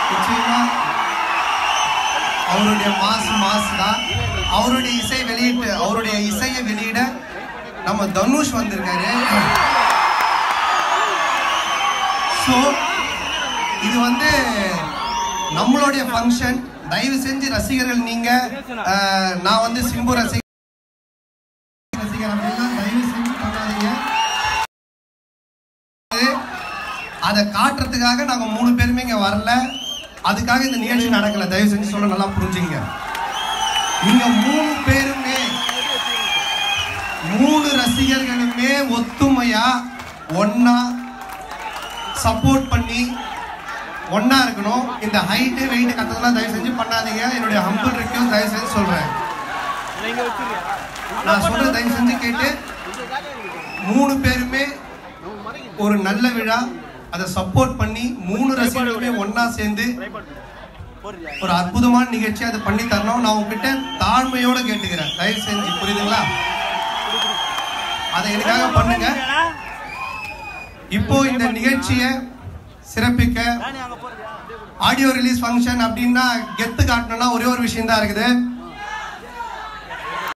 நிச்சயமா அவருடைய மாசு மாசு தான் அவருடைய இசை வெளியிட்டு அவருடைய இசையை வெளியிட நம்ம தனுஷ் வந்திருக்காரு ஸோ இது வந்து நம்மளுடைய ஃபங்க்ஷன் தயவு செஞ்சு ரசிகர்கள் நீங்க அஹ், நான் வந்து சிம்பு ரசிகர் ரசிகர் அப்படிலாம் தயவு செஞ்சு பண்ணாதீங்க அதை காட்டுறதுக்காக நாங்க மூணு பேருமே இங்க வரல அதுக்காக இந்த நிகழ்ச்சி நடக்கல தயவு செஞ்சு சொல்ல நல்லா புரிஞ்சுங்க நீங்க மூணு பேருமே மூணு ரசிகர்களுமே ஒத்துமையா ஒன்னா சப்போர்ட் பண்ணி ஒண்ணா இருக்கணும் இந்த ஹைட்டு வெயிட் கத்ததெல்லாம் தயவு செஞ்சு பண்ணாதீங்க என்னுடைய ஹம்பிள் ரெக்யூஸ் தயவு செஞ்சு சொல்றேன் நான் சொல்றது தயவு செஞ்சு கேட்டு மூணு பேருமே ஒரு நல்ல விழா அதை சப்போர்ட் பண்ணி மூணு ரசிகர்களுமே ஒண்ணா சேர்ந்து ஒரு அற்புதமான நிகழ்ச்சி அதை பண்ணி தரணும் நான் உங்ககிட்ட தாழ்மையோட கேட்டுக்கிறேன் தயவு செஞ்சு புரியுதுங்களா அதை எனக்காக பண்ணுங்க இப்போ இந்த நிகழ்ச்சியை சிறப்பிக்க ஆடியோ ரிலீஸ் ஃபங்க்ஷன் அப்படின்னா கெத்து காட்டணும்னா ஒரே ஒரு விஷயம் தான் இருக்குது